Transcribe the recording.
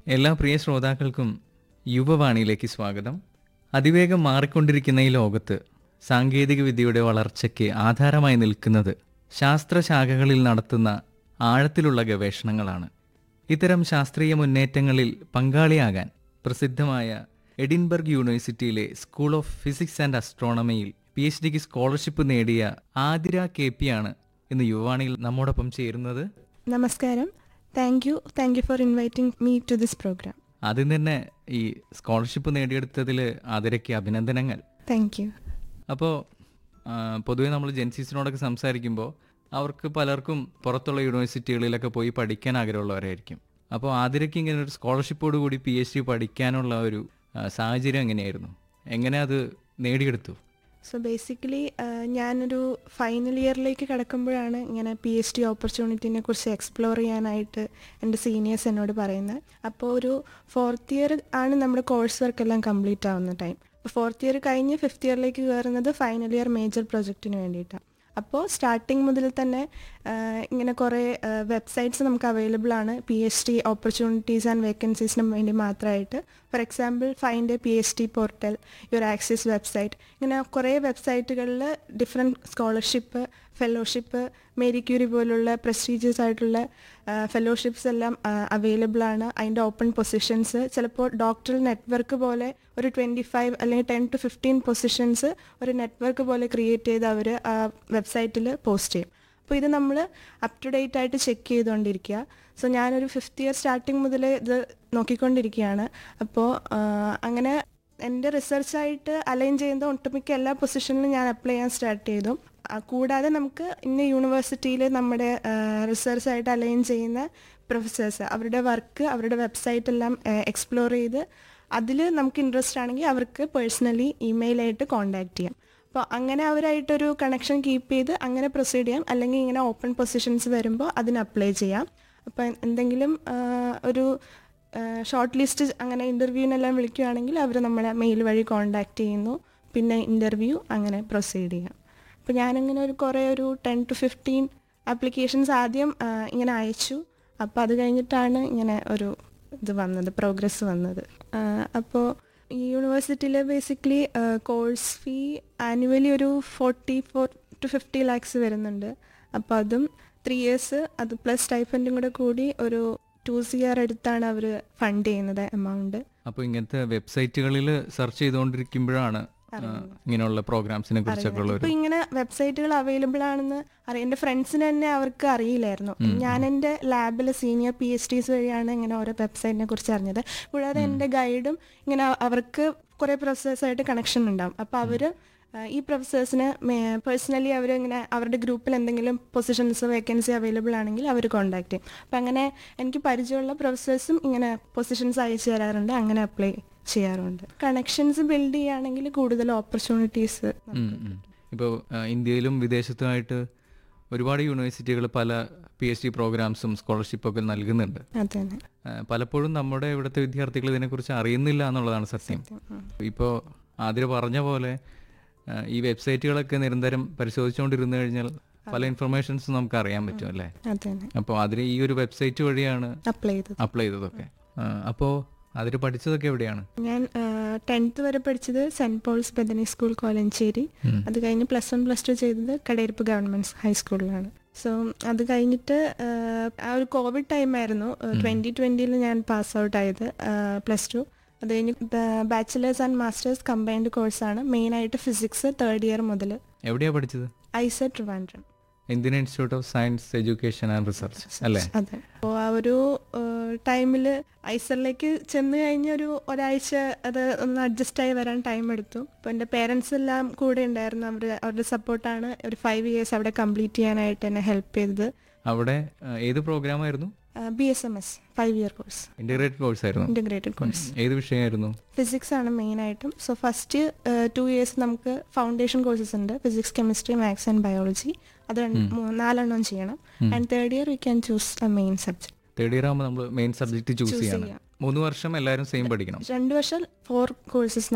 എല്ലാ പ്രിയ ശ്രോതാക്കൾക്കും യുവവാണിയിലേക്ക് സ്വാഗതം അതിവേഗം മാറിക്കൊണ്ടിരിക്കുന്ന ഈ ലോകത്ത് സാങ്കേതിക വിദ്യയുടെ വളർച്ചയ്ക്ക് ആധാരമായി നിൽക്കുന്നത് ശാസ്ത്രശാഖകളിൽ നടത്തുന്ന ആഴത്തിലുള്ള ഗവേഷണങ്ങളാണ് ഇത്തരം ശാസ്ത്രീയ മുന്നേറ്റങ്ങളിൽ പങ്കാളിയാകാൻ പ്രസിദ്ധമായ എഡിൻബർഗ് യൂണിവേഴ്സിറ്റിയിലെ സ്കൂൾ ഓഫ് ഫിസിക്സ് ആൻഡ് അസ്ട്രോണമിയിൽ പി എച്ച് ഡിക്ക് സ്കോളർഷിപ്പ് നേടിയ ആതിര കെ പി ആണ് ഇന്ന് യുവാണിയിൽ നമ്മോടൊപ്പം ചേരുന്നത് നമസ്കാരം thank you thank you for inviting me to this programme ആദ്യം തന്നെ ഈ സ്കോളർഷിപ്പ് നേടിയെടുത്തതിൽ ആതിരയ്ക്ക് അഭിനന്ദനങ്ങൾ താങ്ക് യു അപ്പോൾ പൊതുവേ നമ്മൾ ജെൻസീസിനോടൊക്കെ സംസാരിക്കുമ്പോൾ അവർക്ക് പലർക്കും പുറത്തുള്ള യൂണിവേഴ്സിറ്റികളിലൊക്കെ പോയി പഠിക്കാൻ ആഗ്രഹമുള്ളവരായിരിക്കും അപ്പോൾ ആതിരയ്ക്ക് ഇങ്ങനെ ഒരു സ്കോളർഷിപ്പോട് കൂടി പി എച്ച് ഡി പഠിക്കാനുള്ള ഒരു ആ, സാഹചര്യം എങ്ങനെയായിരുന്നു എങ്ങനെ അത് നേടിയെടുത്തു സോ ബേസിക്കലി ഞാനൊരു ഫൈനൽ ഇയറിലേക്ക് കിടക്കുമ്പോഴാണ് ഇങ്ങനെ പി എച്ച് ഡി ഓപ്പർച്യൂണിറ്റീനെ കുറിച്ച് എക്സ്പ്ലോർ ചെയ്യാനായിട്ട് എൻ്റെ സീനിയേഴ്സ് എന്നോട് പറയുന്നത് അപ്പോൾ ഒരു ഫോർത്ത് ഇയർ ആണ് നമ്മുടെ കോഴ്സ് വർക്ക് എല്ലാം കംപ്ലീറ്റ് ആവുന്ന ടൈം അപ്പോൾ ഫോർത്ത് ഇയർ കഴിഞ്ഞ് ഫിഫ്ത്ത് ഇയറിലേക്ക് കയറുന്നത് ഫൈനൽ ഇയർ മേജർ പ്രൊജക്റ്റിന് വേണ്ടിയിട്ടാണ് അപ്പോൾ സ്റ്റാർട്ടിങ് മുതൽ തന്നെ ആ, ഇങ്ങനെ കുറേ വെബ്സൈറ്റ്സ് നമുക്ക് അവൈലബിൾ ആണ് P H D opportunities and വേക്കൻസീസിന് വേണ്ടി മാത്രമായിട്ട് for example find a P H D portal your access website ഇങ്ങനെ കുറേ വെബ്സൈറ്റുകളിൽ different scholarship fellowship Marie Curie പോലുള്ള പ്രസ്റ്റീജിയസ് ആയിട്ടുള്ള ഫെലോഷിപ്സ് എല്ലാം അവൈലബിൾ ആണ് അതിൻ്റെ ഓപ്പൺ പൊസിഷൻസ് ചിലപ്പോൾ ഡോക്ടറൽ നെറ്റ്വർക്ക് പോലെ ഒരു ട്വൻറ്റി ഫൈവ് അല്ലെങ്കിൽ ടെൻ ടു ഫിഫ്റ്റീൻ പൊസിഷൻസ് ഒരു നെറ്റ്വർക്ക് പോലെ ക്രിയേറ്റ് ചെയ്ത് അവർ ആ വെബ്സൈറ്റിൽ പോസ്റ്റ് ചെയ്യും അപ്പോൾ ഇത് നമ്മൾ അപ് ടു ഡേറ്റ് ആയിട്ട് ചെക്ക് ചെയ്തുകൊണ്ടിരിക്കുക സോ ഞാനൊരു ഫിഫ്ത്ത് ഇയർ സ്റ്റാർട്ടിങ് മുതൽ ഇത് നോക്കിക്കൊണ്ടിരിക്കുകയാണ് അപ്പോൾ അങ്ങനെ എൻ്റെ റിസർച്ചായിട്ട് അലൈൻ ചെയ്യുന്ന ഒട്ടുമിക്ക എല്ലാ പൊസിഷനിലും ഞാൻ അപ്ലൈ ചെയ്യാൻ സ്റ്റാർട്ട് ചെയ്തു ആ, കൂടാതെ നമുക്ക് ഇന്ന യൂണിവേഴ്സിറ്റിയിൽ നമ്മുടെ റിസർച്ചായിട്ട് അലൈൻ ചെയ്യുന്ന പ്രൊഫസേഴ്സ് അവരുടെ വർക്ക് അവരുടെ വെബ്സൈറ്റ് എല്ലാം എക്സ്പ്ലോർ ചെയ്ത് അതിൽ നമുക്ക് ഇൻട്രസ്റ്റ് ആണെങ്കിൽ അവർക്ക് പേഴ്സണലി ഇമെയിലായിട്ട് കോൺടാക്ട് ചെയ്യാം അപ്പോൾ അങ്ങനെ അവരായിട്ടൊരു കണക്ഷൻ കീപ്പ് ചെയ്ത് അങ്ങനെ പ്രൊസീഡ് ചെയ്യാം അല്ലെങ്കിൽ ഇങ്ങനെ ഓപ്പൺ പൊസിഷൻസ് വരുമ്പോൾ അതിന് അപ്ലൈ ചെയ്യാം അപ്പം എന്തെങ്കിലും ആ, ഒരു ഷോർട്ട് ലിസ്റ്റ് അങ്ങനെ ഇൻ്റർവ്യൂവിനെല്ലാം വിളിക്കുകയാണെങ്കിൽ അവർ നമ്മളെ മെയിൽ വഴി കോൺടാക്ട് ചെയ്യുന്നു പിന്നെ ഇൻ്റർവ്യൂ അങ്ങനെ പ്രൊസീഡ് ചെയ്യാം അപ്പോൾ ഞാനിങ്ങനെ ഒരു കുറേ ഒരു ടെൻ ടു ഫിഫ്റ്റീൻ ആപ്ലിക്കേഷൻസ് ആദ്യം ആ, ഇങ്ങനെ അയച്ചു അപ്പോൾ അത് കഴിഞ്ഞിട്ടാണ് ഇങ്ങനെ ഒരു ഇത് വന്നത് പ്രോഗ്രസ് വന്നത് അപ്പോൾ ഈ യൂണിവേഴ്സിറ്റിയിൽ ബേസിക്കലി കോഴ്സ് ഫീ ആനുവലി ഒരു forty four to fifty lakhs വരുന്നുണ്ട് അപ്പോൾ അതും ത്രീ ഇയേഴ്സ് അത് പ്ലസ് സ്റ്റൈഫൻറ്റും കൂടെ കൂടി ഒരു ടു സി ആർ അടുത്താണ് അവർ ഫണ്ട് ചെയ്യുന്നത് എമൗണ്ട് അപ്പോൾ ഇങ്ങനത്തെ വെബ്സൈറ്റുകളിൽ സെർച്ച് ചെയ്തുകൊണ്ടിരിക്കുമ്പോഴാണ് ആ, ഇങ്ങനെയുള്ള പ്രോഗ്രാംസിനെ കുറിച്ചൊക്കെ ഉള്ള ഇപ്പൊ ഒരു ഇങ്ങനെ വെബ്സൈറ്റുകൾ അവൈലബിൾ ആണെന്ന് അറിയാം എൻ്റെ ഫ്രണ്ട്സിന് തന്നെ അവർക്ക് അറിയില്ലായിരുന്നു ഞാൻ എൻ്റെ ലാബിലെ സീനിയർ പി എച്ച് ഡീസ് വഴിയാണ് ഇങ്ങനെ ഓരോ വെബ്സൈറ്റിനെ കുറിച്ച് അറിഞ്ഞത് കൂടാതെ എൻ്റെ ഗൈഡും ഇങ്ങനെ അവർക്ക് കുറേ പ്രൊഫസേഴ്സായിട്ട് കണക്ഷൻ ഉണ്ടാവും അപ്പോൾ അവർ ഈ പ്രൊഫസേഴ്സിന് പേഴ്സണലി അവർ ഇങ്ങനെ അവരുടെ ഗ്രൂപ്പിൽ എന്തെങ്കിലും പൊസിഷൻസ് വേക്കൻസി അവൈലബിൾ ആണെങ്കിൽ അവർ കോൺടാക്ട് ചെയ്യും അപ്പം അങ്ങനെ എനിക്ക് പരിചയമുള്ള പ്രൊഫസേഴ്സും ഇങ്ങനെ പൊസിഷൻസ് അയച്ചു തരാറുണ്ട് അങ്ങനെ അപ്ലൈ ചെയ്യാറുണ്ട് കണക്ഷൻസ് ബിൽഡ് ചെയ്യുകയാണെങ്കിൽ കൂടുതൽ ഓപ്പർച്യൂണിറ്റീസ് ഇപ്പോൾ ഇന്ത്യയിലും വിദേശത്തുമായിട്ട് ഒരുപാട് യൂണിവേഴ്സിറ്റികൾ പല പി എച്ച് ഡി പ്രോഗ്രാംസും സ്കോളർഷിപ്പൊക്കെ നൽകുന്നുണ്ട് അത് തന്നെ ആ, പലപ്പോഴും നമ്മുടെ ഇവിടുത്തെ വിദ്യാർത്ഥികൾ ഇതിനെക്കുറിച്ച് അറിയുന്നില്ല എന്നുള്ളതാണ് സത്യം ഇപ്പോൾ ആതിര പറഞ്ഞ പോലെ ആ, ഈ വെബ്സൈറ്റുകളൊക്കെ നിരന്തരം പരിശോധിച്ചുകൊണ്ടിരുന്നു കഴിഞ്ഞാൽ പല ഇൻഫർമേഷൻസും നമുക്ക് അറിയാൻ പറ്റും അല്ലേ അത് തന്നെ അപ്പോൾ അതിന് ഈ ഒരു വെബ്സൈറ്റ് വഴിയാണ് അപ്ലൈ ചെയ്തത് അപ്ലൈ ചെയ്തതൊക്കെ അപ്പോൾ അതിൽ പഠിച്ചതൊക്കെ എവിടെയാണ് ഞാൻ ടെൻത്ത് വരെ പഠിച്ചത് Saint Paul's Bethany school Kolenchery അത് കഴിഞ്ഞ് പ്ലസ് വൺ പ്ലസ് ടു ചെയ്തത് കടയിരിപ്പ് ഗവൺമെന്റ് ഹൈസ്കൂളിലാണ് സോ അത് കഴിഞ്ഞിട്ട് ആ, ആ ഒരു കോവിഡ് ടൈമായിരുന്നു ട്വൻറ്റി ട്വൻറ്റിയിൽ ഞാൻ പാസ് ഔട്ട് ആയത് പ്ലസ് ടു അത് കഴിഞ്ഞ് ബാച്ചിലേഴ്സ് ആൻഡ് മാസ്റ്റേഴ്സ് കമ്പൈൻഡ് കോഴ്സാണ് മെയിനായിട്ട് ഫിസിക്സ് തേർഡ് ഇയർ മുതൽ എവിടെയാണ് പഠിച്ചത് IISER Trivandrum Indian institute of science education and research അല്ലേ അതെ അപ്പോൾ ആ ഒരു ടൈമിൽ ഐസറിലേക്ക് ചെന്ന് കഴിഞ്ഞ ഒരു ഒരാഴ്ച അത് ഒന്ന് അഡ്ജസ്റ്റ് ആയി വരാൻ ടൈം എടുത്തു അപ്പോൾ എൻ്റെ പേരൻസ് എല്ലാം കൂടെ ഉണ്ടായിരുന്നു അവർ അവരുടെ സപ്പോർട്ടാണ് ഒരു ഫൈവ് ഇയേഴ്സ് അവിടെ കംപ്ലീറ്റ് ചെയ്യാനായിട്ട് എന്നെ ഹെൽപ്പ് ചെയ്തത് അവിടെ ആ, ഏത് പ്രോഗ്രാം ആയിരുന്നു B S M S five year course integrated course ആയിരുന്നു ഇൻറ്റഗ്രേറ്റഡ് കോഴ്സ് ഏത് വിഷയമായിരുന്നു ഫിസിക്സ് ആണ് മെയിനായിട്ടും സോ ഫസ്റ്റ് ടു ഇയേഴ്സ് നമുക്ക് ഫൗണ്ടേഷൻ കോഴ്സസ് ഉണ്ട് physics chemistry maths and biology അത് രണ്ട് മൂ- നാലെണ്ണം ചെയ്യണം and third year we can choose a main subject third year ആകുമ്പോൾ നമ്മൾ മെയിൻ സബ്ജക്ട് ചൂസ് ചെയ്യണം ചെയ്യാം. മൂന്ന് വർഷം എല്ലാവരും സെയിം പഠിക്കണം രണ്ട് വർഷം ഫോർ കോഴ്സസ്